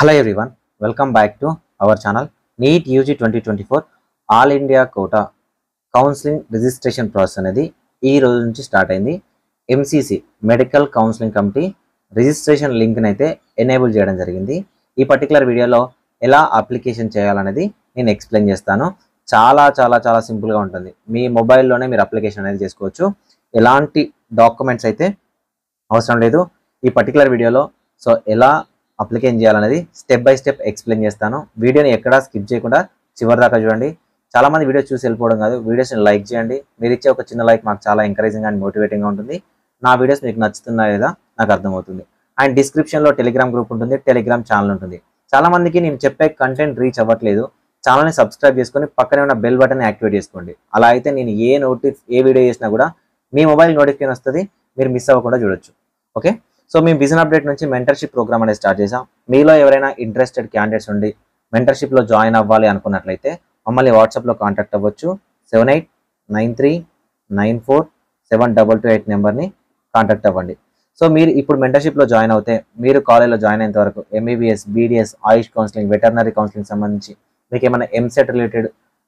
hello everyone welcome back to our channel NEET UG twenty twenty four all India quota counselling registration process అనేది ఈ రోజు నుంచి start అయింది MCC medical counselling committee registration లింక్ని అయితే enable చేయడం జరిగింది ఈ పర్టికులర్ వీడియోలో ఎలా అప్లికేషన్ చేయాలనేది నేను ఎక్స్ప్లెయిన్ చేస్తాను చాలా చాలా చాలా సింపుల్గా ఉంటుంది మీ మొబైల్లోనే మీరు అప్లికేషన్ అనేది చేసుకోవచ్చు ఎలాంటి డాక్యుమెంట్స్ అయితే అవసరం లేదు ఈ పర్టికులర్ వీడియోలో సో ఎలా అప్లికేషన్ చేయాలనేది స్టెప్ బై స్టెప్ ఎక్స్ప్లెయిన్ చేస్తాను వీడియోని ఎక్కడా స్కిప్ చేయకుండా చివరి దాకా చూడండి చాలా మంది వీడియో చూసి వెళ్ళిపోవడం కాదు వీడియోస్ని లైక్ చేయండి మీరు ఇచ్చే ఒక చిన్న లైక్ మాకు చాలా ఎంకరేజింగ్ అండ్ మోటివేటింగ్గా ఉంటుంది నా వీడియోస్ మీకు నచ్చుతున్నాయా లేదా నాకు అర్థమవుతుంది అండ్ డిస్క్రిప్షన్లో టెలిగ్రామ్ గ్రూప్ ఉంటుంది టెలిగ్రామ్ ఛానల్ ఉంటుంది చాలా మందికి నేను చెప్పే కంటెంట్ రీచ్ అవ్వట్లేదు ఛానల్ని సబ్స్క్రైబ్ చేసుకొని పక్కనే ఉన్న బెల్ బటన్ యాక్టివేట్ చేసుకోండి అలా అయితే నేను ఏ నోటి ఏ వీడియో చేసినా కూడా మీ మొబైల్ నోటిఫికేషన్ వస్తుంది మీరు మిస్ అవ్వకుండా చూడొచ్చు ఓకే సో మేము బిజినెస్ అప్డేట్ నుంచి మెంటర్షిప్ ప్రోగ్రామ్ అనేది స్టార్ట్ చేసాం మీలో ఎవరైనా ఇంట్రెస్టెడ్ క్యాండిడేట్స్ ఉండి మెంటర్షిప్లో జాయిన్ అవ్వాలి అనుకున్నట్లయితే మమ్మల్ని వాట్సాప్లో కాంటాక్ట్ అవ్వచ్చు seven eight nine three nine four seven double two eight నెంబర్ని కాంటాక్ట్ అవ్వండి సో మీరు ఇప్పుడు మెంటర్షిప్లో జాయిన్ అవుతే మీరు కాలేజ్లో జాయిన్ అయ్యేంత వరకు MBBS BDS AYUSH counselling veterinary counselling సంబంధించి మీకు ఏమైనా ఎంసెట్ రిలేటెడ్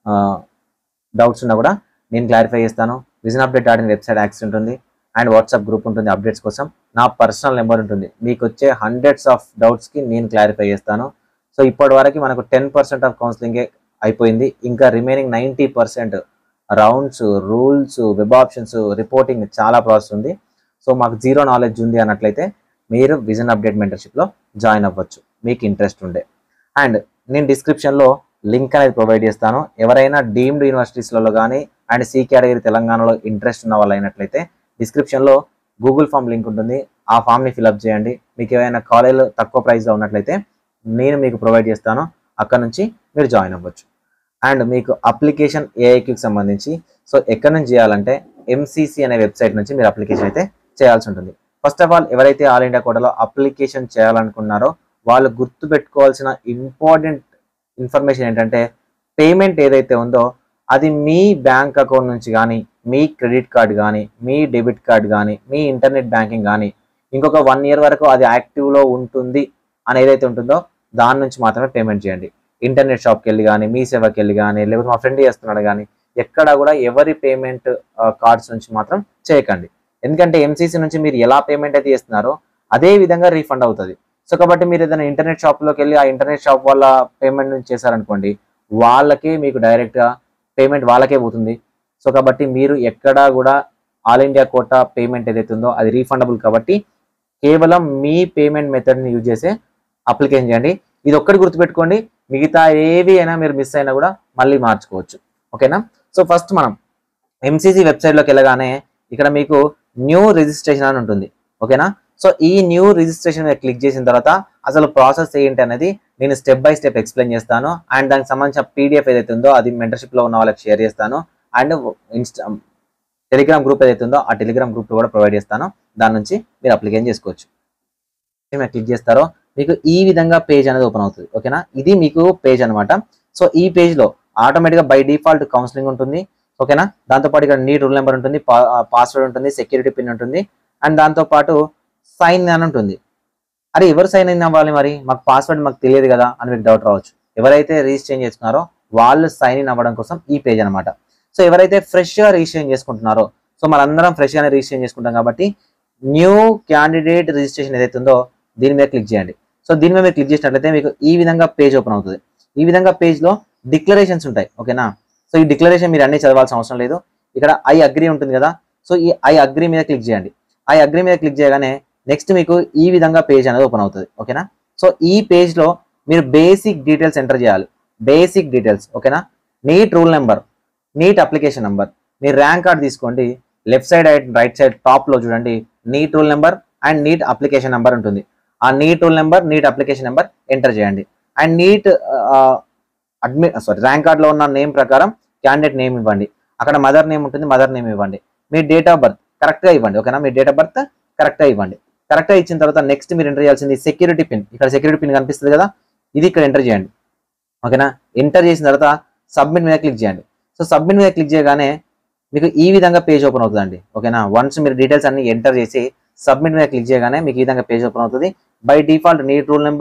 డౌట్స్ ఉన్నా కూడా నేను క్లారిఫై చేస్తాను vision update dot in website access ఉంటుంది అండ్ వాట్సాప్ గ్రూప్ ఉంటుంది అప్డేట్స్ కోసం నా పర్సనల్ నెంబర్ ఉంటుంది మీకు వచ్చే హండ్రెడ్స్ ఆఫ్ డౌట్స్కి నేను క్లారిఫై చేస్తాను సో ఇప్పటి వరకు మనకు టెన్ పర్సెంట్ ఆఫ్ కౌన్సిలింగే అయిపోయింది ఇంకా remaining ninety percent rounds rules web options reporting చాలా ప్రాసెస్ ఉంది సో మాకు జీరో నాలెడ్జ్ ఉంది అన్నట్లయితే మీరు విజన్ అప్డేట్ మెంటర్షిప్లో జాయిన్ అవ్వచ్చు మీకు ఇంట్రెస్ట్ ఉండే అండ్ నేను డిస్క్రిప్షన్లో లింక్ అనేది ప్రొవైడ్ చేస్తాను ఎవరైనా డీమ్డ్ యూనివర్సిటీస్లలో కానీ అండ్ సి కేటగిరీ తెలంగాణలో ఇంట్రెస్ట్ ఉన్న వాళ్ళు అయినట్లయితే డిస్క్రిప్షన్లో గూగుల్ ఫామ్ లింక్ ఉంటుంది ఆ ఫామ్ని ఫిల్అప్ చేయండి మీకు ఏమైనా కాలేజీలో తక్కువ ప్రైస్లో ఉన్నట్లయితే నేను మీకు ప్రొవైడ్ చేస్తాను అక్కడ నుంచి మీరు జాయిన్ అవ్వచ్చు అండ్ మీకు అప్లికేషన్ ఏఐక్యూకి సంబంధించి సో ఎక్కడి నుంచి చేయాలంటే ఎంసీసీ అనే వెబ్సైట్ నుంచి మీరు అప్లికేషన్ అయితే చేయాల్సి ఉంటుంది ఫస్ట్ ఆఫ్ ఆల్ ఎవరైతే ఆల్ ఇండియా కోటాలో అప్లికేషన్ చేయాలనుకున్నారో వాళ్ళు గుర్తుపెట్టుకోవాల్సిన ఇంపార్టెంట్ ఇన్ఫర్మేషన్ ఏంటంటే పేమెంట్ ఏదైతే ఉందో అది మీ బ్యాంక్ అకౌంట్ నుంచి కానీ మీ క్రెడిట్ కార్డ్ కానీ మీ డెబిట్ కార్డ్ కానీ మీ ఇంటర్నెట్ బ్యాంకింగ్ కానీ ఇంకొక వన్ ఇయర్ వరకు అది యాక్టివ్లో ఉంటుంది అని ఏదైతే ఉంటుందో దాని నుంచి మాత్రమే పేమెంట్ చేయండి ఇంటర్నెట్ షాప్కి వెళ్ళి కానీ మీ సేవకి వెళ్ళి కానీ లేకపోతే మా ఫ్రెండ్ చేస్తున్నాడు కానీ ఎక్కడ కూడా ఎవరి పేమెంట్ కార్డ్స్ నుంచి మాత్రం చేయకండి ఎందుకంటే ఎంసీసీ నుంచి మీరు ఎలా పేమెంట్ అయితే చేస్తున్నారో అదే విధంగా రీఫండ్ అవుతుంది సో కాబట్టి మీరు ఏదైనా ఇంటర్నెట్ షాప్లోకి వెళ్ళి ఆ ఇంటర్నెట్ షాప్ వాళ్ళ పేమెంట్ నుంచి చేశారనుకోండి వాళ్ళకే మీకు డైరెక్ట్గా పేమెంట్ వాళ్ళకే పోతుంది సో కాబట్టి మీరు ఎక్కడా కూడా ఆల్ ఇండియా కోటా పేమెంట్ ఏదైతే ఉందో అది రీఫండబుల్ కాబట్టి కేవలం మీ పేమెంట్ మెథడ్ని యూజ్ చేసే అప్లికేషన్ చేయండి ఇది ఒక్కటి గుర్తుపెట్టుకోండి మిగతా ఏవి అయినా మీరు మిస్ అయినా కూడా మళ్ళీ మార్చుకోవచ్చు ఓకేనా సో ఫస్ట్ మనం ఎంసీసీ వెబ్సైట్లోకి వెళ్ళగానే ఇక్కడ మీకు న్యూ రిజిస్ట్రేషన్ అని ఉంటుంది ఓకేనా సో ఈ న్యూ రిజిస్ట్రేషన్ మీద క్లిక్ చేసిన తర్వాత అసలు ప్రాసెస్ ఏంటి అనేది నేను స్టెప్ బై స్టెప్ ఎక్స్ప్లెయిన్ చేస్తాను అండ్ దానికి సంబంధించిన పీడిఎఫ్ ఏదైతే ఉందో అది మెంటర్షిప్లో ఉన్న వాళ్ళకి షేర్ చేస్తాను అండ్ ఇన్స్టా టెలిగ్రామ్ గ్రూప్ ఏదైతే ఉందో ఆ టెలిగ్రామ్ గ్రూప్ కూడా ప్రొవైడ్ చేస్తాను దాని నుంచి మీరు అప్లికేషన్ చేసుకోవచ్చు మీరు క్లిక్ చేస్తారో మీకు ఈ విధంగా పేజ్ అనేది ఓపెన్ అవుతుంది ఓకేనా ఇది మీకు పేజ్ అనమాట సో ఈ పేజ్లో ఆటోమేటిక్గా బై డిఫాల్ట్ కౌన్సిలింగ్ ఉంటుంది ఓకేనా దాంతోపాటు ఇక్కడ నీ రూల్ నెంబర్ ఉంటుంది పాస్వర్డ్ ఉంటుంది సెక్యూరిటీ పిన్ ఉంటుంది అండ్ దాంతోపాటు సైన్ అని ఉంటుంది అరే ఎవరు సైన్ ఇన్ అవ్వాలి మరి మాకు పాస్వర్డ్ మాకు తెలియదు కదా అని మీకు డౌట్ రావచ్చు ఎవరైతే రిజిస్ట్రేషన్ చేసుకున్నారో వాళ్ళు సైన్ ఇన్ అవ్వడం కోసం ఈ పేజ్ అనమాట సో ఎవరైతే ఫ్రెష్గా రిజిస్ట్రేషన్ చేసుకుంటున్నారో సో మనందరం ఫ్రెష్గానే రిజిస్ట్రేషన్ చేసుకుంటాం కాబట్టి న్యూ క్యాండిడేట్ రిజిస్ట్రేషన్ ఏదైతే ఉందో దీని మీద క్లిక్ చేయండి సో దీని మీద మీరు క్లిక్ చేసినట్లయితే మీకు ఈ విధంగా పేజ్ ఓపెన్ అవుతుంది ఈ విధంగా పేజ్లో డిక్లరేషన్స్ ఉంటాయి ఓకేనా సో ఈ డిక్లరేషన్ మీరు అన్ని చదవాల్సిన అవసరం లేదు ఇక్కడ ఐ అగ్రి ఉంటుంది కదా సో ఈ ఐ అగ్రి మీద క్లిక్ చేయండి ఐ అగ్రి మీద క్లిక్ చేయగానే నెక్స్ట్ మీకు ఈ విధంగా పేజ్ అనేది ఓపెన్ అవుతుంది ఓకేనా సో ఈ పేజ్లో మీరు బేసిక్ డీటెయిల్స్ ఎంటర్ చేయాలి బేసిక్ డీటెయిల్స్ ఓకేనా NEET roll number NEET application number మీరు ర్యాంక్ కార్డ్ తీసుకోండి లెఫ్ట్ సైడ్ రైట్ సైడ్ టాప్లో చూడండి NEET roll number and NEET application number ఉంటుంది ఆ NEET roll number NEET application number enter చేయండి and NEET admit sorry rank కార్డ్లో ఉన్న name ప్రకారం క్యాండిడేట్ నేమ్ ఇవ్వండి అక్కడ మదర్ నేమ్ ఉంటుంది మదర్ నేమ్ ఇవ్వండి మీ డేట్ ఆఫ్ బర్త్ కరెక్ట్గా ఇవ్వండి ఓకేనా మీ డేట్ ఆఫ్ బర్త్ కరెక్ట్గా ఇవ్వండి కరెక్ట్గా ఇచ్చిన తర్వాత నెక్స్ట్ మీరు ఎంటర్ చేయాల్సింది సెక్యూరిటీ పిన్ ఇక్కడ సెక్యూరిటీ పిన్ కనిపిస్తుంది కదా ఇది ఇక్కడ ఎంటర్ చేయండి ఓకేనా ఎంటర్ చేసిన తర్వాత సబ్మిట్ మీద క్లిక్ చేయండి సో సబ్మిట్ మీద క్లిక్ చేయగానే మీకు ఈ విధంగా పేజ్ ఓపెన్ అవుతుందండి ఓకేనా వన్స్ మీరు డీటెయిల్స్ అన్ని ఎంటర్ చేసి సబ్మిట్ మీద క్లిక్ చేయగానే మీకు ఈ విధంగా పేజ్ ఓపెన్ అవుతుంది by default NEET roll number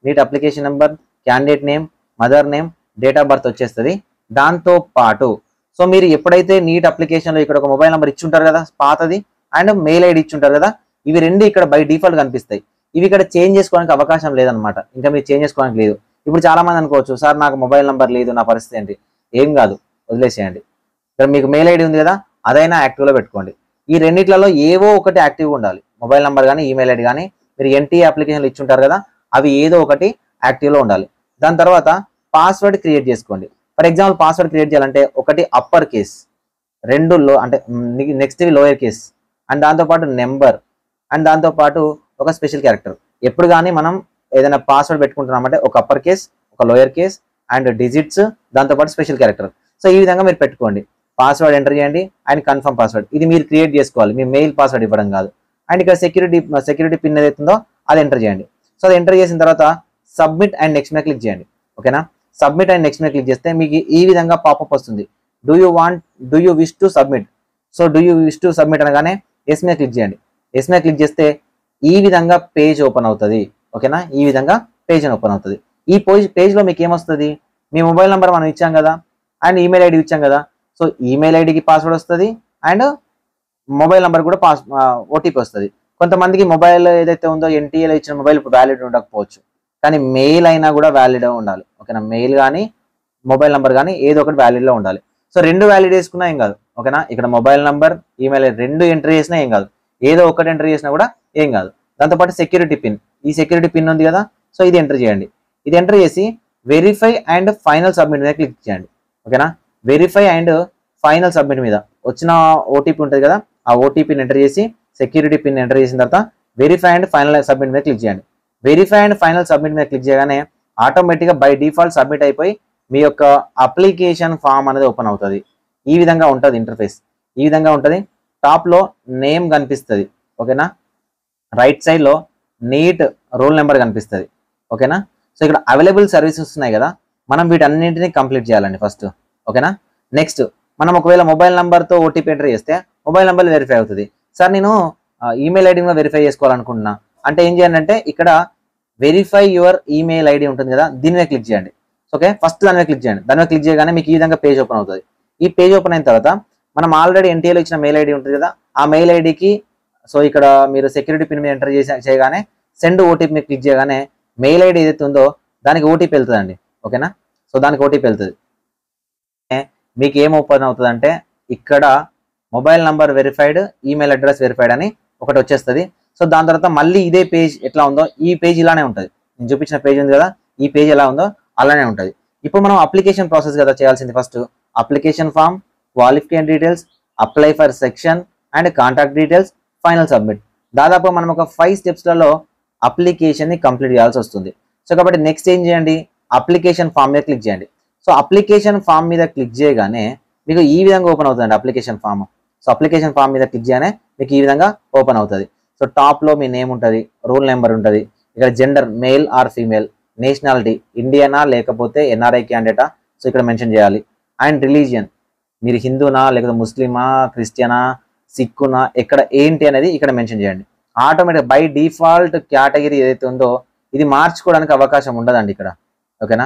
NEET application number candidate name mother name date of birth వచ్చేస్తుంది దాంతో పాటు సో మీరు ఎప్పుడైతే నీట్ అప్లికేషన్లో ఇక్కడ ఒక మొబైల్ నెంబర్ ఇచ్చుంటారు కదా పాతది అండ్ మెయిల్ ఐడి ఇచ్చుంటారు కదా ఇవి రెండు ఇక్కడ బై డిఫాల్ట్ కనిపిస్తాయి ఇవి ఇక్కడ చేంజ్ చేసుకోవడానికి అవకాశం లేదనమాట ఇంకా మీరు చేంజ్ చేసుకోవడానికి లేదు ఇప్పుడు చాలా మంది అనుకోవచ్చు సార్ నాకు మొబైల్ నెంబర్ లేదు నా పరిస్థితి ఏంటి ఏం కాదు వదిలేసేయండి ఇక్కడ మీకు మెయిల్ ఐడి ఉంది కదా అదైనా యాక్టివ్లో పెట్టుకోండి ఈ రెండిట్లలో ఏవో ఒకటి యాక్టివ్గా ఉండాలి మొబైల్ నెంబర్ కానీ ఈమెయిల్ ఐడి కానీ మీరు ఎన్టీఏ అప్లికేషన్లు ఇచ్చుంటారు కదా అవి ఏదో ఒకటి యాక్టివ్లో ఉండాలి దాని తర్వాత పాస్వర్డ్ క్రియేట్ చేసుకోండి ఫర్ ఎగ్జాంపుల్ పాస్వర్డ్ క్రియేట్ చేయాలంటే ఒకటి అప్పర్ కేస్ రెండు లో అంటే నెక్స్ట్ లోయర్ కేస్ అండ్ దాంతోపాటు నెంబర్ అండ్ దాంతోపాటు ఒక స్పెషల్ క్యారెక్టర్ ఎప్పుడు కానీ మనం ఏదైనా పాస్వర్డ్ పెట్టుకుంటున్నామంటే ఒక అప్పర్ కేస్ ఒక లోయర్ కేస్ అండ్ డిజిట్స్ దాంతోపాటు స్పెషల్ క్యారెక్టర్ సో ఈ విధంగా మీరు పెట్టుకోండి పాస్వర్డ్ ఎంటర్ చేయండి అండ్ కన్ఫర్మ్ పాస్వర్డ్ ఇది మీరు క్రియేట్ చేసుకోవాలి మీ మెయిల్ పాస్వర్డ్ ఇవ్వడం కాదు అండ్ ఇక్కడ సెక్యూరిటీ సెక్యూరిటీ పిన్ ఏదైతుందో అది ఎంటర్ చేయండి సో అది ఎంటర్ చేసిన తర్వాత సబ్మిట్ అండ్ నెక్స్ట్ మీద క్లిక్ చేయండి ఓకేనా సబ్మిట్ అండ్ నెక్స్ట్ మీద క్లిక్ చేస్తే మీకు ఈ విధంగా పాపప్ వస్తుంది do you want do you wish to submit so do you wish to submit అనగానే ఎస్ మీద క్లిక్ చేయండి ఎస్ మీద క్లిక్ చేస్తే ఈ విధంగా పేజ్ ఓపెన్ అవుతుంది ఓకేనా ఈ విధంగా పేజ్ ఓపెన్ అవుతుంది ఈ పేజ్ పేజ్లో మీకు ఏమొస్తుంది మీ మొబైల్ నెంబర్ మనం ఇచ్చాం కదా అండ్ ఈమెయిల్ ఐడి ఇచ్చాం కదా సో ఈమెయిల్ ఐడికి పాస్వర్డ్ వస్తుంది అండ్ మొబైల్ నెంబర్ కూడా పాస్ ఓటీపీ వస్తుంది కొంతమందికి మొబైల్ ఏదైతే ఉందో ఎన్టీఏలో ఇచ్చిన మొబైల్ ఇప్పుడు వ్యాలిడ్ ఉండకపోవచ్చు కానీ మెయిల్ అయినా కూడా వ్యాలిడ్ ఉండాలి ఓకేనా మెయిల్ కానీ మొబైల్ నెంబర్ కానీ ఏదో ఒకటి వ్యాలిడ్లో ఉండాలి సో రెండు వ్యాలిడ్ వేసుకున్నా ఏం కాదు ఓకేనా ఇక్కడ మొబైల్ నెంబర్ ఈమెయిల్ రెండు ఎంటర్ చేసినా ఏం కాదు ఏదో ఒకటి ఎంటర్ చేసినా కూడా ఏం కాదు దాంతోపాటు సెక్యూరిటీ పిన్ ఈ సెక్యూరిటీ పిన్ ఉంది కదా సో ఇది ఎంటర్ చేయండి ఇది ఎంటర్ చేసి వెరిఫై అండ్ ఫైనల్ సబ్మిట్ మీద క్లిక్ చేయండి ఓకేనా వెరిఫై అండ్ ఫైనల్ సబ్మిట్ మీద వచ్చిన ఓటీపీ ఉంటుంది కదా ఆ ఓటీపీని ఎంటర్ చేసి సెక్యూరిటీ పిన్ ఎంటర్ చేసిన తర్వాత వెరిఫై అండ్ ఫైనల్ సబ్మిట్ మీద క్లిక్ చేయండి వెరిఫై అండ్ ఫైనల్ సబ్మిట్ మీద క్లిక్ చేయగానే ఆటోమేటిక్గా బై డిఫాల్ట్ సబ్మిట్ అయిపోయి మీ యొక్క అప్లికేషన్ ఫామ్ అనేది ఓపెన్ అవుతుంది ఈ విధంగా ఉంటుంది ఇంటర్ఫేస్ ఈ విధంగా ఉంటుంది టాప్లో నేమ్ కనిపిస్తుంది ఓకేనా రైట్ సైడ్లో నీట్ రోల్ నెంబర్ కనిపిస్తుంది ఓకేనా సో ఇక్కడ అవైలబుల్ సర్వీసెస్ ఉన్నాయి కదా మనం వీటన్నింటినీ కంప్లీట్ చేయాలండి ఫస్ట్ ఓకేనా నెక్స్ట్ మనం ఒకవేళ మొబైల్ నెంబర్తో ఓటీపీ ఎంటర్ చేస్తే మొబైల్ నెంబర్ వెరిఫై అవుతుంది సార్ నేను ఈమెయిల్ ఐడి మీద వెరిఫై చేసుకోవాలనుకుంటున్నా అంటే ఏం చేయండి అంటే ఇక్కడ వెరిఫై యువర్ ఈమెయిల్ ఐడి ఉంటుంది కదా దీని మీద క్లిక్ చేయండి ఓకే ఫస్ట్ దాని మీద క్లిక్ చేయండి దాని మీద క్లిక్ చేయగానే మీకు ఈ విధంగా పేజ్ ఓపెన్ అవుతుంది ఈ పేజ్ ఓపెన్ అయిన తర్వాత మనం ఆల్రెడీ ఎన్టీఏలో ఇచ్చిన మెయిల్ ఐడి ఉంటుంది కదా ఆ మెయిల్ ఐడికి సో ఇక్కడ మీరు సెక్యూరిటీ పిన్ మీద ఎంటర్ చేసి చేయగానే సెండ్ ఓటీపీ మీద క్లిక్ చేయగానే మెయిల్ ఐడి ఏదైతే ఉందో దానికి ఓటీపీ వెళ్తుందండి ఓకేనా సో దానికి ఓటీపీ వెళ్తుంది మీకు ఏం ఓపెన్ అవుతుంది అంటే ఇక్కడ mobile number verified email address verified అని ఒకటి వచ్చేస్తుంది సో దాని తర్వాత మళ్ళీ ఇదే పేజ్ ఎట్లా ఉందో ఈ పేజ్ ఇలానే ఉంటుంది నేను చూపించిన పేజ్ ఉంది కదా ఈ పేజ్ ఎలా ఉందో అలానే ఉంటుంది ఇప్పుడు మనం అప్లికేషన్ ప్రాసెస్ కదా చేయాల్సింది first application form qualification details apply for section and contact details final submit దాదాపు మనం ఒక ఫైవ్ స్టెప్స్లలో అప్లికేషన్ని కంప్లీట్ చేయాల్సి వస్తుంది సో కాబట్టి నెక్స్ట్ ఏం చేయండి అప్లికేషన్ ఫామ్ మీద క్లిక్ చేయండి సో అప్లికేషన్ ఫామ్ మీద క్లిక్ చేయగానే మీకు ఈ విధంగా ఓపెన్ అవుతుంది application form so application form మీద క్లిక్ చేయగానే మీకు ఈ విధంగా ఓపెన్ అవుతుంది సో టాప్లో మీ నేమ్ ఉంటుంది రూల్ నెంబర్ ఉంటుంది ఇక్కడ gender male or female nationality ఇండియనా లేకపోతే ఎన్ఆర్ఐ క్యాండిడేటా సో ఇక్కడ మెన్షన్ చేయాలి అండ్ రిలీజియన్ మీరు హిందూనా లేకపోతే ముస్లిమా క్రిస్టియనా సిక్కునా ఎక్కడ ఏంటి అనేది ఇక్కడ మెన్షన్ చేయండి ఆటోమేటిక్ బై డిఫాల్ట్ కేటగిరీ ఏదైతే ఉందో ఇది మార్చుకోవడానికి అవకాశం ఉండదండి ఇక్కడ ఓకేనా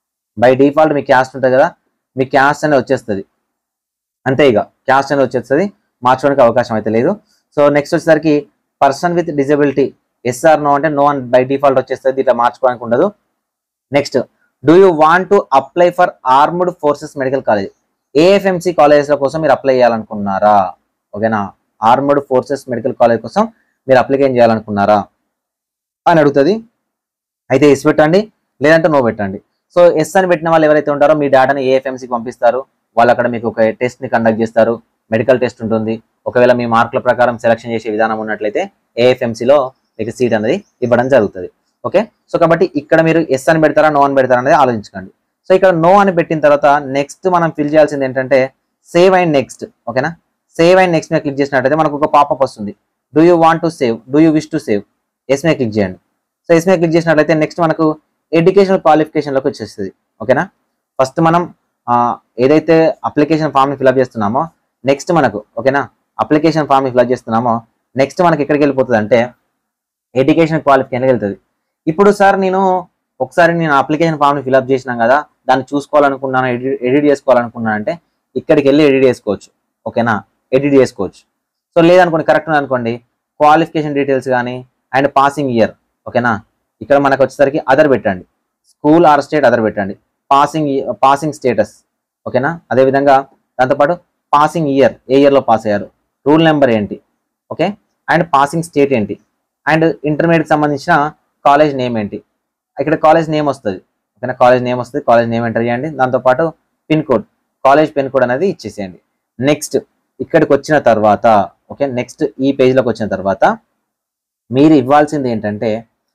బై డిఫాల్ట్ మీ క్యాస్ట్ ఉంటుంది కదా మీ క్యాస్ట్ అనేది వచ్చేస్తుంది అంతే ఇక క్యాస్ట్ అనేది వచ్చేస్తుంది మార్చుకోవడానికి అవకాశం అయితే లేదు సో నెక్స్ట్ వచ్చేసరికి person with disability yes or no అంటే నో అని బై డిఫాల్ట్ వచ్చేస్తుంది ఇట్లా మార్చుకోవడానికి ఉండదు next do you want to apply for armed forces medical college AFMC కాలేజెస్ల కోసం మీరు అప్లై చేయాలనుకున్నారా ఓకేనా ఆర్మ్డ్ ఫోర్సెస్ మెడికల్ కాలేజ్ కోసం మీరు అప్లికేషన్ చేయాలనుకున్నారా అని అడుగుతుంది అయితే ఎస్ పెట్టండి లేదంటే నో పెట్టండి సో ఎస్ అని పెట్టిన వాళ్ళు ఎవరైతే ఉంటారో మీ డేటాని ఏఎఫ్ఎంసీకి పంపిస్తారు వాళ్ళు అక్కడ మీకు ఒక టెస్ట్ ని కండక్ట్ చేస్తారు మెడికల్ టెస్ట్ ఉంటుంది ఒకవేళ మీ మార్కుల ప్రకారం సెలక్షన్ చేసే విధానం ఉన్నట్లయితే ఏఎఫ్ఎంసీలో మీకు సీట్ అనేది ఇవ్వడం జరుగుతుంది ఓకే సో కాబట్టి ఇక్కడ మీరు ఎస్ అని పెడతారా నో అని పెడతారా అనేది ఆలోచించకండి సో ఇక్కడ నో అని పెట్టిన తర్వాత నెక్స్ట్ మనం ఫిల్ చేయాల్సింది ఏంటంటే సేవ్ అండ్ నెక్స్ట్ ఓకేనా సేవ్ అండ్ నెక్స్ట్ మీద క్లిక్ చేసినట్టయితే మనకు ఒక పాపప్ వస్తుంది do you want to save do you wish to save yes మీద క్లిక్ చేయండి సో ఎస్ మీద క్లిక్ చేసినట్లయితే నెక్స్ట్ మనకు ఎడ్యుకేషనల్ క్వాలిఫికేషన్లోకి వచ్చేస్తుంది ఓకేనా ఫస్ట్ మనం ఆ, ఏదైతే అప్లికేషన్ ఫామ్ని ఫిల్అప్ చేస్తున్నామో నెక్స్ట్ మనకు ఓకేనా అప్లికేషన్ ఫామ్ని ఫిల్అప్ చేస్తున్నామో నెక్స్ట్ మనకి ఎక్కడికి వెళ్ళిపోతుంది అంటే ఎడ్యుకేషన్ క్వాలిఫికేషన్కి వెళ్తుంది ఇప్పుడు సార్ నేను ఒకసారి నేను అప్లికేషన్ ఫామ్ని ఫిల్అప్ చేసినాం కదా దాన్ని చూసుకోవాలనుకున్నాను ఎడిట్ ఎడిట్ చేసుకోవాలనుకున్నాను అంటే ఇక్కడికి వెళ్ళి ఎడిట్ చేసుకోవచ్చు ఓకేనా ఎడిట్ చేసుకోవచ్చు సో లేదనుకోండి కరెక్ట్ అనుకోండి క్వాలిఫికేషన్ డీటెయిల్స్ కానీ అండ్ పాసింగ్ ఇయర్ ఓకేనా ఇక్కడ మనకు వచ్చేసరికి అదర్ పెట్టండి స్కూల్ ఆర్ స్టేట్ అదర్ పెట్టండి పాసింగ్ పాసింగ్ స్టేటస్ ఓకేనా అదేవిధంగా దాంతోపాటు పాసింగ్ ఇయర్ ఏ ఇయర్లో పాస్ అయ్యారు రూల్ నెంబర్ ఏంటి ఓకే అండ్ పాసింగ్ స్టేట్ ఏంటి అండ్ ఇంటర్మీడియట్ సంబంధించిన కాలేజ్ నేమ్ ఏంటి ఇక్కడ కాలేజ్ నేమ్ వస్తుంది ఓకేనా కాలేజ్ నేమ్ వస్తుంది కాలేజ్ నేమ్ ఎంటర్ చేయండి దాంతోపాటు pin code college pin code అనేది ఇచ్చేసేయండి నెక్స్ట్ ఇక్కడికి వచ్చిన తర్వాత ఓకే నెక్స్ట్ ఈ పేజ్లోకి వచ్చిన తర్వాత మీరు ఇవ్వాల్సింది ఏంటంటే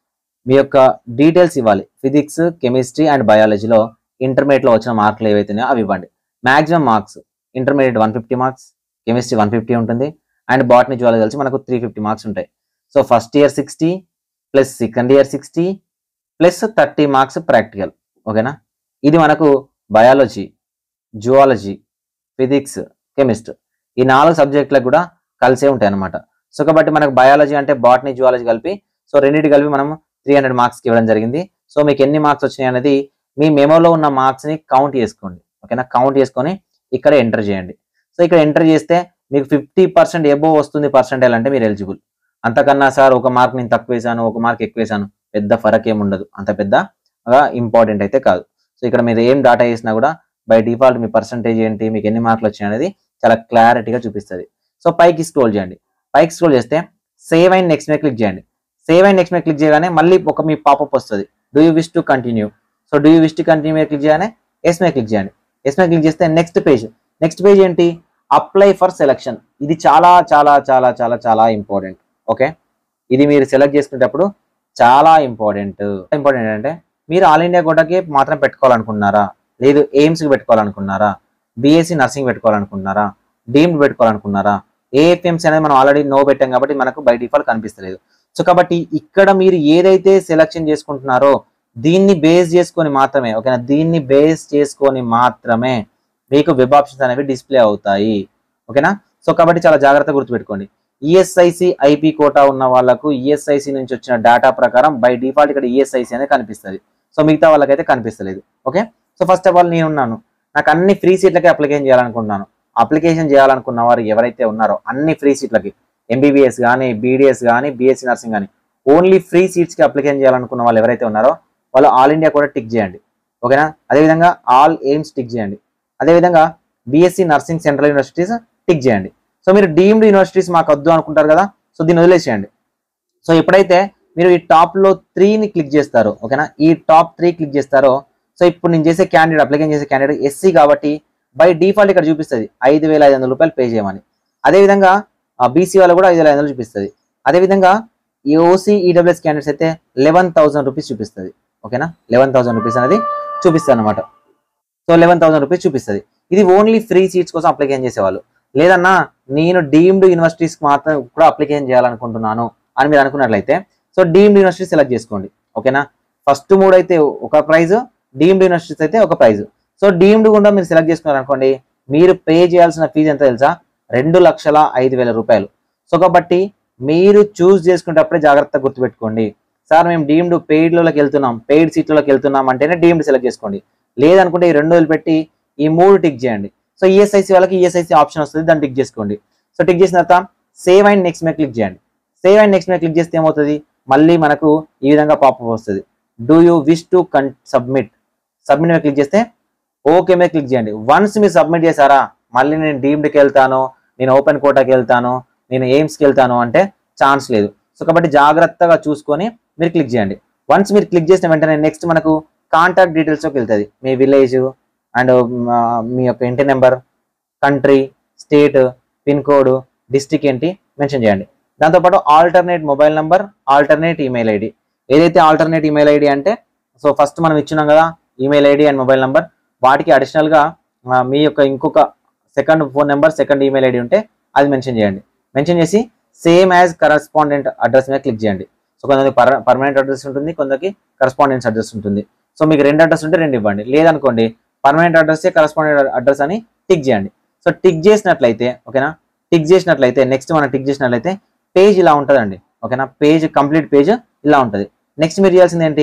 మీ యొక్క డీటెయిల్స్ ఇవ్వాలి ఫిజిక్స్ కెమిస్ట్రీ అండ్ బయాలజీలో ఇంటర్మీడియట్లో వచ్చిన మార్కులు ఏవైతున్నాయో అవి ఇవ్వండి maximum marks intermediate one fifty marks chemistry one fifty ఉంటుంది అండ్ బాటనీ జువాలజీ కలిసి మనకు త్రీ ఫిఫ్టీ మార్క్స్ ఉంటాయి so first year sixty plus second year sixty plus thirty marks practical ఓకేనా ఇది మనకు బయాలజీ జువాలజీ ఫిజిక్స్ కెమిస్ట్రీ ఈ నాలుగు సబ్జెక్టులకు కూడా కలిసే ఉంటాయి అనమాట సో కాబట్టి మనకు బయాలజీ అంటే బాటనీ జువాలజీ కలిపి సో రెండింటి కలిపి మనం త్రీ హండ్రెడ్ మార్క్స్కి ఇవ్వడం జరిగింది సో మీకు ఎన్ని మార్క్స్ వచ్చినాయి అనేది మీ మెమోలో ఉన్న మార్క్స్ని కౌంట్ చేసుకోండి ఓకేనా కౌంట్ చేసుకొని ఇక్కడ ఎంటర్ చేయండి సో ఇక్కడ ఎంటర్ చేస్తే మీకు ఫిఫ్టీ పర్సెంట్ ఎబో వస్తుంది పర్సెంటేజ్ అంటే మీరు ఎలిజిబుల్ అంతకన్నా సార్ ఒక మార్క్ నేను తక్కువ వేసాను ఒక మార్క్ ఎక్కువ వేసాను పెద్ద ఫరక్ ఏమి ఉండదు అంత పెద్ద ఇంపార్టెంట్ అయితే కాదు సో ఇక్కడ మీరు ఏం డాటా చేసినా కూడా బై డిఫాల్ట్ మీ పర్సంటేజ్ ఏంటి మీకు ఎన్ని మార్కులు వచ్చాయి అనేది చాలా క్లారిటీగా చూపిస్తుంది సో పైకి స్క్రోల్ చేయండి పైకి స్క్రోల్ చేస్తే సేవ్ అండ్ నెక్స్ట్ మీద క్లిక్ చేయండి సేవ్ అండ్ నెక్స్ట్ మీద క్లిక్ చేయగానే మళ్ళీ ఒక మీ పాపప్ వస్తుంది do you wish to continue so do you wish to continue మీద క్లిక్ చేయగానే ఎస్ మీద క్లిక్ చేయండి ఎస్ మీద క్లిక్ చేస్తే నెక్స్ట్ పేజ్ నెక్స్ట్ పేజ్ ఏంటి అప్లై ఫర్ సెలక్షన్ ఇది చాలా చాలా చాలా చాలా చాలా ఇంపార్టెంట్ ఓకే ఇది మీరు సెలెక్ట్ చేసుకునేటప్పుడు చాలా ఇంపార్టెంట్ ఇంపార్టెంట్ అంటే మీరు ఆల్ ఇండియా కోటాకి మాత్రం పెట్టుకోవాలనుకున్నారా లేదు ఎయిమ్స్కి పెట్టుకోవాలనుకున్నారా బీఎస్సీ నర్సింగ్ పెట్టుకోవాలనుకున్నారా డీమ్డ్ పెట్టుకోవాలనుకున్నారా ఏఎఫ్ఎంసీ అనేది మనం ఆల్రెడీ నో పెట్టాం కాబట్టి మనకు బై డిఫాల్ట్ కనిపిస్తలేదు సో కాబట్టి ఇక్కడ మీరు ఏదైతే సెలెక్షన్ చేసుకుంటున్నారో దీన్ని బేస్ చేసుకొని మాత్రమే ఓకేనా దీన్ని బేస్ చేసుకొని మాత్రమే మీకు వెబ్ ఆప్షన్స్ అనేవి డిస్ప్లే అవుతాయి ఓకేనా సో కాబట్టి చాలా జాగ్రత్తగా గుర్తుపెట్టుకోండి ఈఎస్ఐసి ఐపీ కోటా ఉన్న వాళ్ళకు ఈఎస్ఐసి నుంచి వచ్చిన డేటా ప్రకారం బై డిఫాల్ట్ ఇక్కడ ఈఎస్ఐసి అనేది కనిపిస్తుంది సో మిగతా వాళ్ళకైతే కనిపిస్తలేదు okay so first of all నేను ఉన్నాను నాకు అన్ని ఫ్రీ సీట్లకి అప్లికేషన్ చేయాలనుకుంటున్నాను అప్లికేషన్ చేయాలనుకున్న వారు ఎవరైతే ఉన్నారో అన్ని ఫ్రీ సీట్లకి ఎంబీబీఎస్ కానీ బీడీఎస్ కానీ బీఎస్సీ నర్సింగ్ కానీ ఓన్లీ ఫ్రీ సీట్స్కి అప్లికేషన్ చేయాలనుకున్న వాళ్ళు ఎవరైతే ఉన్నారో వాళ్ళు ఆల్ ఇండియా కూడా టిక్ చేయండి ఓకేనా అదేవిధంగా ఆల్ ఎయిమ్స్ టిక్ చేయండి అదేవిధంగా BSc nursing central universities tick చేయండి సో మీరు డీమ్డ్ యూనివర్సిటీస్ మాకు వద్దు అనుకుంటారు కదా సో దీన్ని వదిలేసేయండి సో ఎప్పుడైతే మీరు ఈ టాప్ లో త్రీని క్లిక్ చేస్తారో ఓకేనా ఈ టాప్ త్రీ క్లిక్ చేస్తారో సో ఇప్పుడు నేను చేసే క్యాండిడేట్ అప్లికేషన్ చేసే క్యాండిడేట్ ఎస్సీ కాబట్టి బై డిఫాల్ట్ ఇక్కడ చూపిస్తుంది ఐదు వేల ఐదు వందల రూపాయలు పే చేయమని అదేవిధంగా బీసీ వాళ్ళు కూడా ఐదు వేల ఐదు వందలు చూపిస్తుంది అదేవిధంగా ఈ ఓసీ ఈడబ్ల్యూఎస్ క్యాండిడేట్స్ అయితే లెవెన్ థౌసండ్ రూపీస్ చూపిస్తుంది ఓకేనా లెవెన్ థౌసండ్ రూపీస్ అనేది చూపిస్తుంది అనమాట సో లెవెన్ థౌసండ్ రూపీస్ చూపిస్తుంది ఇది ఓన్లీ ఫ్రీ సీట్స్ కోసం అప్లికేషన్ చేసేవాళ్ళు లేదన్నా నేను డీమ్డ్ యూనివర్సిటీస్ మాత్రం కూడా అప్లికేషన్ చేయాలనుకుంటున్నాను అని మీరు అనుకున్నట్లయితే సో డీమ్డ్ యూనివర్సిటీ సెలెక్ట్ చేసుకోండి ఓకేనా ఫస్ట్ మూడు అయితే ఒక ప్రైజ్ డీమ్డ్ యూనివర్సిటీస్ అయితే ఒక ప్రైజ్ సో డీమ్డ్ కూడా మీరు సెలెక్ట్ చేసుకున్నారు అనుకోండి మీరు పే చేయాల్సిన ఫీజు ఎంత తెలుసా రెండు లక్షల ఐదు వేల రూపాయలు సో కాబట్టి మీరు చూస్ చేసుకునేటప్పుడే జాగ్రత్తగా గుర్తుపెట్టుకోండి సార్ మేము డీమ్డ్ పెయిడ్లోకి వెళ్తున్నాం పెయిడ్ సీట్లలోకి వెళ్తున్నాం అంటేనే డీమ్డ్ సెలెక్ట్ చేసుకోండి లేదనుకుంటే ఈ రెండు వేలు పెట్టి ఈ మూడు టిక్ చేయండి సో ఈఎస్ఐసి వాళ్ళకి ఈఎస్ఐసి ఆప్షన్ వస్తుంది దాన్ని టిక్ చేసుకోండి సో టిక్ చేసిన తర్వాత సేవ్ అండ్ నెక్స్ట్ మీద క్లిక్ చేయండి సేవ్ అండ్ నెక్స్ట్ మీద క్లిక్ చేస్తే ఏమవుతుంది మళ్ళీ మనకు ఈ విధంగా పాపప్ వస్తుంది డూ యూ విష్ టు కన్ సబ్మిట్ సబ్మిట్ మీద క్లిక్ చేస్తే ఓకే మీద క్లిక్ చేయండి వన్స్ మీరు సబ్మిట్ చేశారా మళ్ళీ నేను డీమ్డ్కి వెళ్తాను నేను ఓపెన్ కోటాకి వెళ్తాను నేను ఎయిమ్స్కి వెళ్తాను అంటే ఛాన్స్ లేదు సో కాబట్టి జాగ్రత్తగా చూసుకొని మీరు క్లిక్ చేయండి వన్స్ మీరు క్లిక్ చేసిన వెంటనే నెక్స్ట్ మనకు కాంటాక్ట్ డీటెయిల్స్లోకి వెళ్తుంది మీ విలేజ్ అండ్ మీ యొక్క ఇంటి number country state pin code district ఏంటి మెన్షన్ చేయండి దాంతోపాటు alternate mobile number alternate email ID ఏదైతే ఆల్టర్నేట్ ఈమెయిల్ ఐడి అంటే సో ఫస్ట్ మనం ఇచ్చినాం కదా email ID and mobile number వాటికి అడిషనల్గా మీ యొక్క ఇంకొక second phone number second email ID ఉంటే అది మెన్షన్ చేయండి మెన్షన్ చేసి సేమ్ యాజ్ కరస్పాండెంట్ అడ్రస్ మీద క్లిక్ చేయండి సో కొంతమంది పర్మనెంట్ అడ్రస్ ఉంటుంది కొందరికి కరస్పాండెన్స్ అడ్రస్ ఉంటుంది సో మీకు రెండు అడ్రస్ ఉంటే రెండు ఇవ్వండి లేదనుకోండి పర్మనెంట్ అడ్రస్ కరస్పాండెంట్ అడ్రస్ అని టిక్ చేయండి సో టిక్ చేసినట్లయితే ఓకేనా టిక్ చేసినట్లయితే నెక్స్ట్ మనం టిక్ చేసినట్లయితే పేజ్ ఇలా ఉంటుందండి ఓకేనా పేజ్ కంప్లీట్ పేజ్ ఇలా ఉంటుంది నెక్స్ట్ మీరు చేయాల్సింది ఏంటి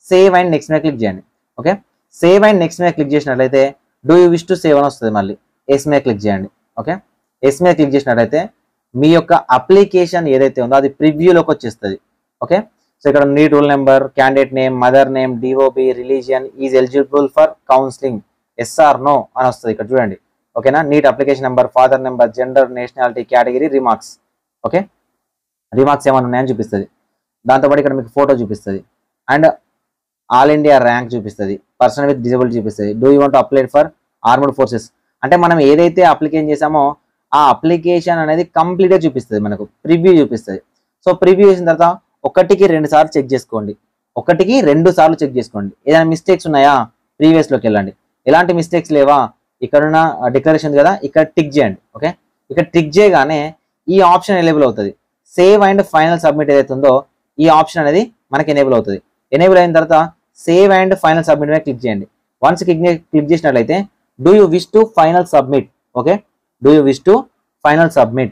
సేవ్ అండ్ నెక్స్ట్ మీద క్లిక్ చేయండి ఓకే సేవ్ అండ్ నెక్స్ట్ మీద క్లిక్ చేసినట్లయితే do you wish to save అని వస్తుంది మళ్ళీ ఎస్ మీద క్లిక్ చేయండి ఓకే ఎస్ మీద క్లిక్ చేసినట్లయితే మీ యొక్క అప్లికేషన్ ఏదైతే ఉందో అది ప్రివ్యూలోకి వచ్చేస్తుంది ఓకే సో ఇక్కడ NEET roll number candidate name mother name DOB religion is eligible for counselling yes or no అని వస్తుంది ఇక్కడ చూడండి ఓకేనా NEET application number father number gender nationality category remarks okay remarks ఏమైనా ఉన్నాయని చూపిస్తుంది దాంతోపాటు ఇక్కడ మీకు ఫోటో చూపిస్తుంది అండ్ ఆల్ ఇండియా ర్యాంక్ చూపిస్తుంది పర్సన్ విత్ డిజబిలిటీ చూపిస్తుంది do you want apply for armed forces అంటే మనం ఏదైతే అప్లికేషన్ చేసామో ఆ అప్లికేషన్ అనేది కంప్లీట్గా చూపిస్తుంది మనకు ప్రివ్యూ చూపిస్తుంది సో ప్రివ్యూ చేసిన తర్వాత ఒకటికి రెండు సార్లు చెక్ చేసుకోండి ఒకటికి రెండు సార్లు చెక్ చేసుకోండి ఏదైనా మిస్టేక్స్ ఉన్నాయా ప్రీవియస్లోకి వెళ్ళండి ఎలాంటి మిస్టేక్స్ లేవా ఇక్కడున్న డిక్లరేషన్ కదా ఇక్కడ టిక్ చేయండి ఓకే ఇక్కడ టిక్ చేయగానే ఈ ఆప్షన్ ఎనేబుల్ అవుతుంది సేవ్ అండ్ ఫైనల్ సబ్మిట్ ఏదైతే ఉందో ఈ ఆప్షన్ అనేది మనకి ఎనేబుల్ అవుతుంది ఎనేబుల్ అయిన తర్వాత సేవ్ అండ్ ఫైనల్ సబ్మిట్ మీద క్లిక్ చేయండి వన్స్ క్లిక్ క్లిక్ చేసినట్లయితే do you wish to final submit okay do you wish to final submit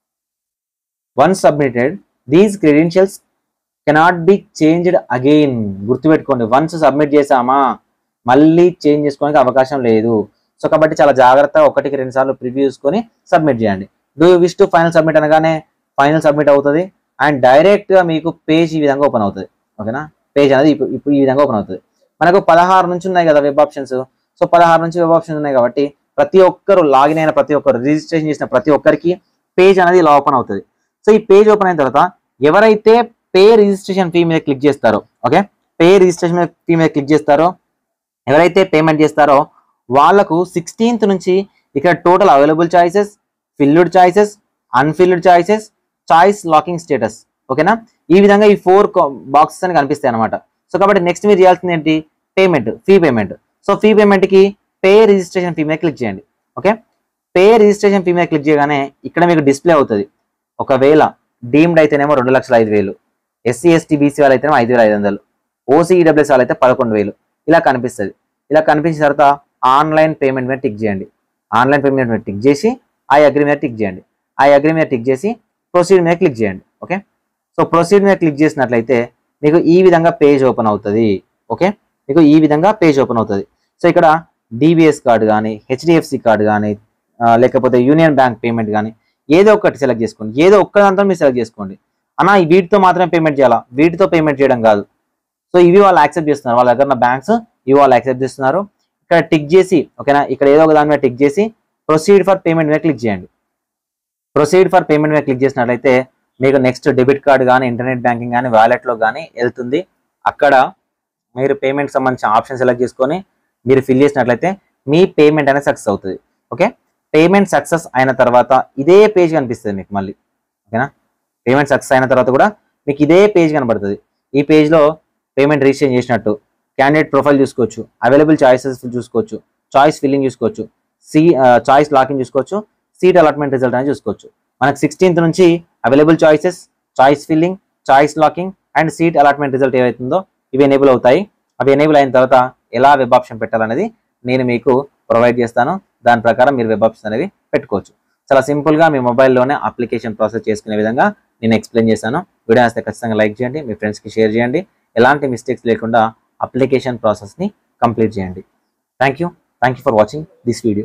once submitted these credentials cannot be changed again గుర్తుపెట్టుకోండి once submit చేసామా మళ్ళీ change చేసుకోవడానికి అవకాశం లేదు so కాబట్టి చాలా జాగ్రత్తగా ఒకటికి రెండు సార్లు ప్రివ్యూ చూసుకొని సబ్మిట్ చేయండి do you wish to final submit అనగానే ఫైనల్ సబ్మిట్ అవుతుంది అండ్ డైరెక్ట్గా మీకు పేజ్ ఈ విధంగా ఓపెన్ అవుతుంది ఓకేనా పేజ్ అనేది ఇప్పుడు ఇప్పుడు ఈ విధంగా ఓపెన్ అవుతుంది మనకు పదహారు నుంచి ఉన్నాయి కదా వెబ్ ఆప్షన్స్ సో పదహారు నుంచి వెబ్ ఆప్షన్స్ ఉన్నాయి కాబట్టి ప్రతి ఒక్కరు లాగిన్ అయిన ప్రతి ఒక్కరు రిజిస్ట్రేషన్ చేసిన ప్రతి ఒక్కరికి పేజ్ అనేది ఇలా ఓపెన్ అవుతుంది సో ఈ పేజ్ ఓపెన్ అయిన తర్వాత ఎవరైతే పే రిజిస్ట్రేషన్ ఫీ మీద క్లిక్ చేస్తారో ఓకే పే రిజిస్ట్రేషన్ ఫీ మీద క్లిక్ చేస్తారో ఎవరైతే పేమెంట్ చేస్తారో వాళ్ళకు సిక్స్టీన్త్ నుంచి ఇక్కడ total available choices filled choices unfilled choices choice locking status ఓకేనా ఈ విధంగా ఈ ఫోర్ బాక్సెస్ అని కనిపిస్తాయి అనమాట సో కాబట్టి నెక్స్ట్ మీరు చేయాల్సింది ఏంటి payment fee payment so fee పేమెంట్కి పే రిజిస్ట్రేషన్ ఫీ మీద క్లిక్ చేయండి ఓకే పే రిజిస్ట్రేషన్ ఫీ మీద క్లిక్ చేయగానే ఇక్కడ మీకు డిస్ప్లే అవుతుంది ఒకవేళ డీమ్డ్ అయితేనేమో రెండు లక్షల ఐదు వేలు ఎస్సీ ఎస్టీ బీసీ వాళ్ళు అయితేనేమో ఐదు వేల ఐదు వందలు ఓసీఈడబ్ల్యూఎస్ వాళ్ళు అయితే పదకొండు వేలు ఇలా కనిపిస్తుంది ఇలా కనిపించిన తర్వాత ఆన్లైన్ పేమెంట్ మీద టిక్ చేయండి ఆన్లైన్ పేమెంట్ మీద టిక్ చేసి ఆ అగ్రి మీద టిక్ చేయండి ఆ అగ్రి మీద టిక్ చేసి ప్రొసీడ్ మీద క్లిక్ చేయండి ఓకే సో ప్రొసీడ్ మీద క్లిక్ చేసినట్లయితే మీకు ఈ విధంగా పేజ్ ఓపెన్ అవుతుంది ఓకే మీకు ఈ విధంగా పేజ్ ఓపెన్ అవుతుంది సో ఇక్కడ డిబిఎస్ కార్డు కానీ హెచ్డిఎఫ్సి కార్డు కానీ లేకపోతే యూనియన్ బ్యాంక్ పేమెంట్ కానీ ఏదో ఒకటి సెలెక్ట్ చేసుకోండి ఏదో ఒక్క దాంతో మీరు సెలెక్ట్ చేసుకోండి అన్న ఈ వీటితో మాత్రమే పేమెంట్ చేయాలా వీటితో పేమెంట్ చేయడం కాదు సో ఇవి వాళ్ళు యాక్సెప్ట్ చేస్తున్నారు వాళ్ళ దగ్గర ఉన్న బ్యాంక్స్ ఇవి వాళ్ళు యాక్సెప్ట్ చేస్తున్నారు ఇక్కడ టిక్ చేసి ఓకేనా ఇక్కడ ఏదో ఒక దాని మీద టిక్ చేసి ప్రొసీడ్ ఫర్ పేమెంట్ మీద క్లిక్ చేయండి ప్రొసీడ్ ఫర్ పేమెంట్ మీద క్లిక్ చేసినట్లయితే మీకు నెక్స్ట్ డెబిట్ కార్డ్ కానీ ఇంటర్నెట్ బ్యాంకింగ్ కానీ వ్యాలెట్లో కానీ వెళ్తుంది అక్కడ మీరు పేమెంట్ సంబంధించిన ఆప్షన్ సెలెక్ట్ చేసుకొని మీరు ఫిల్ చేసినట్లయితే మీ పేమెంట్ అనేది సక్సెస్ అవుతుంది ఓకే పేమెంట్ సక్సెస్ అయిన తర్వాత ఇదే పేజ్ కనిపిస్తుంది మీకు మళ్ళీ ఓకేనా పేమెంట్ సక్సెస్ అయిన తర్వాత కూడా మీకు ఇదే పేజ్ కనబడుతుంది ఈ పేజ్లో పేమెంట్ రిజిస్ట్రేషన్ చేసినట్టు క్యాండిడేట్ ప్రొఫైల్ చూసుకోవచ్చు అవైలబుల్ చాయిసెస్ చూసుకోవచ్చు చాయిస్ ఫిల్లింగ్ చూసుకోవచ్చు సి చాయిస్ లాకింగ్ చూసుకోవచ్చు సీట్ అలాట్మెంట్ రిజల్ట్ అనేది చూసుకోవచ్చు మనకు సిక్స్టీన్త్ నుంచి available choices choice filling choice locking and seat allotment result ఏవైతుందో ఇవి ఎనేబుల్ అవుతాయి అవి ఎనేబుల్ అయిన తర్వాత ఎలా వెబ్ ఆప్షన్ పెట్టాలనేది నేను మీకు ప్రొవైడ్ చేస్తాను దాని ప్రకారం మీరు వెబ్ ఆప్షన్ అనేవి పెట్టుకోవచ్చు చాలా సింపుల్గా మీ మొబైల్లోనే అప్లికేషన్ ప్రాసెస్ చేసుకునే విధంగా నేను ఎక్స్ప్లెయిన్ చేశాను వీడియో వస్తే ఖచ్చితంగా లైక్ చేయండి మీ ఫ్రెండ్స్కి షేర్ చేయండి ఎలాంటి మిస్టేక్స్ లేకుండా అప్లికేషన్ ప్రాసెస్ని కంప్లీట్ చేయండి thank you thank you for watching this video